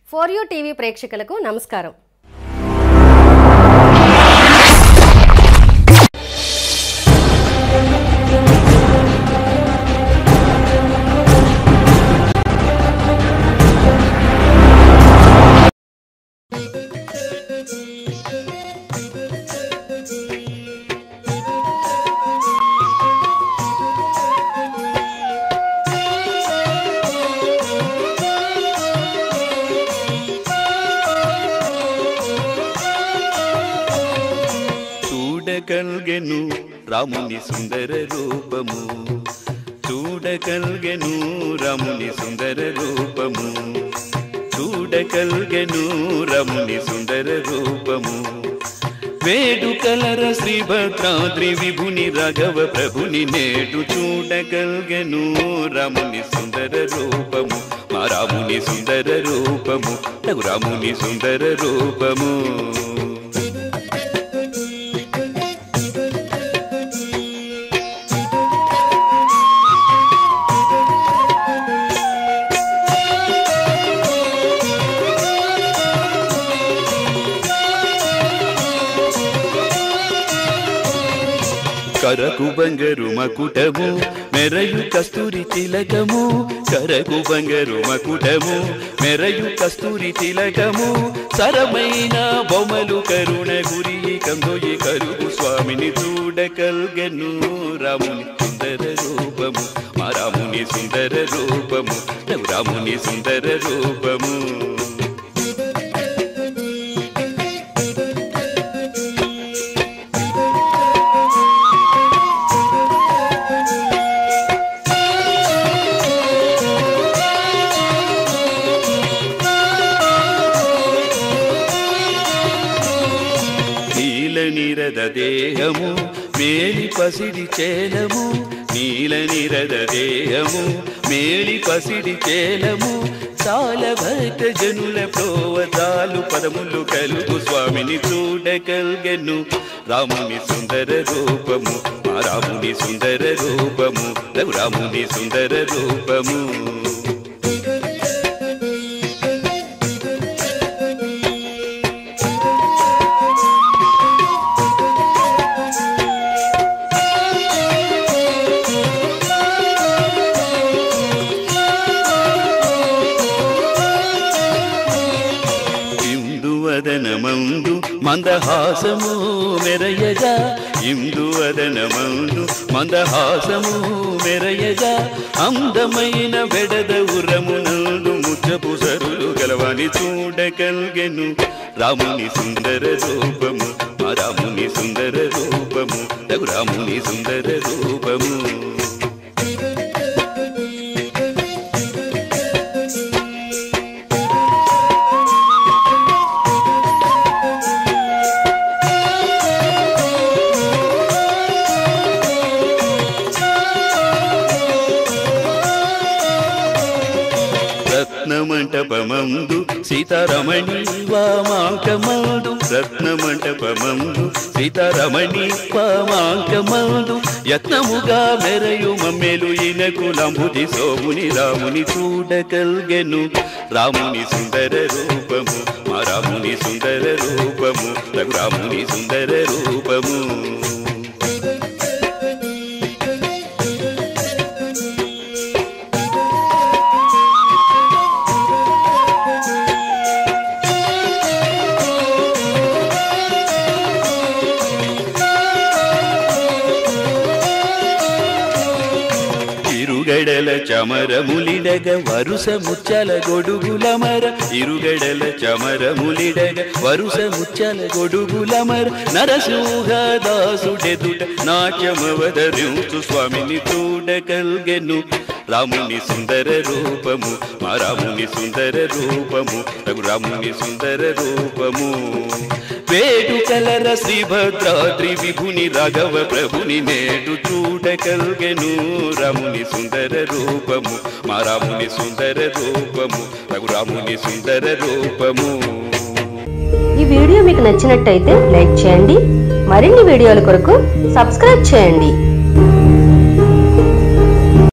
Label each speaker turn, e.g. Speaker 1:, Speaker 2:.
Speaker 1: four you TV ప్రేక్షకులకు నమస్కారం
Speaker 2: చూడగల్గెను రాముని సుందర రూపము చూడగల్గెను రాముని సుందర రూపము చూడగల్గెను రాముని సుందర రూపము వేడుకలర శ్రీభద్రాద్రి విభుని రాఘవ ప్రభుని నేడు చూడగల్గెను రాముని సుందర రూపము మా రాముని సుందర రూపము రఘు రాముని సుందర రూపము కరకు బంగరు మకుటము మెరయు కస్తూరి తిలకము కరకు బంగరు మకుటము మెరయు కస్తూరి తిలకము సరమైన బొమ్మలు కరుణ గురి కందోయి కరుగు స్వామిని చూడకల్గను రాముని సుందర రూపము మా రాముని సుందర రూపము రాముని సుందర రూపము నీల నిరద దేహము మేలి పసిడి చేలము నీల నిరద దేహము మేలి పసిడి చేలము చాలా భక్త జనుల ప్రోవతాలు పదములు కలుగు స్వామిని చూడగల్గెను రాముని సుందర రూపము మా రాముని సుందర రూపము రఘురాముని సుందర రూపము ఇందువదనమందు మందహాసము మెరయగా ఇందువదనమందు మందహాసము మెరయగా అందమైన వెడద ఉరమునందు ముచ్చపు సరులు గలవాని చూడగల్గెను రాముని సుందర రూపము మా రాముని సుందర రూపము రఘు రాముని సుందర రూపము రత్నమంటపమందు సీతారమణి వామాంకమందు రత్నమంటపమందు సీతారమణి వామాంకమందు యత్నముగా మెరయు మమ్మెలు ఇనకు లంబుది సోముని రాముని చూడగల్గెను రాముని సుందర రూపము మా రాముని సుందర రూపము రఘురాముని సుందర రూపము ఇరుగడల చమరములిడగ వరుస ముచ్చల గొడుగులమర ఇరుగడల చమరములిడగ వరుస ముచ్చల గొడుగులమర నరసింహదాసుడెదుట నాట్యమవదరించు స్వామిని చూడగల్గెను రాముని సుందర రూపము మా రాముని సుందర రూపము రఘు రాముని సుందర రూపము వేడుకలర శ్రీభద్రాద్రి విభుని రాఘవ ప్రభుని నేడు చూడగల్గెను రాముని సుందర రూపము మా రాముని సుందర రూపము రఘురాముని సుందర రూపము
Speaker 1: ఈ వీడియో మీకు నచ్చినట్టయితే లైక్ చేయండి మరిన్ని వీడియోల కొరకు సబ్స్క్రైబ్ చేయండి